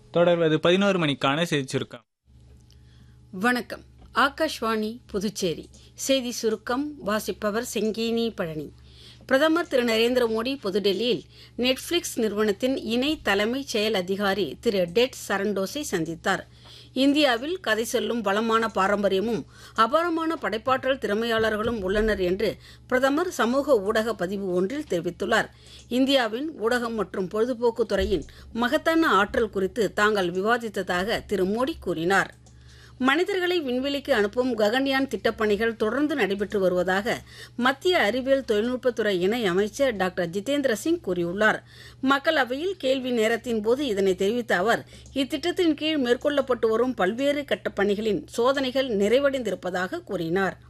தொடர்வது பதினோரு மணிக்கான செய்தி சுருக்கம் வணக்கம் ஆகாஷ்வாணி புதுச்சேரி செய்தி சுருக்கம் வாசிப்பவர் செங்கீனி பழனி பிரதமர் திரு நரேந்திர மோடி புதுடெல்லியில் நெட்ஃபிளிக்ஸ் நிறுவனத்தின் இணை தலைமைச் செயல் அதிகாரி திரு டெட் சரண்டோஸை சந்தித்தார் இந்தியாவில் கதை சொல்லும் வளமான பாரம்பரியமும் அபாரமான படைப்பாற்றல் திறமையாளர்களும் உள்ளனர் என்று பிரதமர் சமூக ஊடக பதிவு ஒன்றில் தெரிவித்துள்ளார் இந்தியாவின் ஊடகம் மற்றும் பொழுதுபோக்கு துறையின் மகத்தான ஆற்றல் குறித்து தாங்கள் விவாதித்ததாக திரு மோடி கூறினார் மனிதர்களை விண்வெளிக்கு அனுப்பும் ககன்யான் திட்டப்பணிகள் தொடர்ந்து நடைபெற்று வருவதாக மத்திய அறிவியல் தொழில்நுட்பத்துறை இணை அமைச்சர் டாக்டர் ஜிதேந்திர சிங் கூறியுள்ளார் மக்களவையில் கேள்வி நேரத்தின் போது இதனை தெரிவித்த அவர் இத்திட்டத்தின் கீழ் மேற்கொள்ளப்பட்டு வரும் பல்வேறு கட்ட பணிகளின் சோதனைகள் நிறைவடைந்திருப்பதாக கூறினார்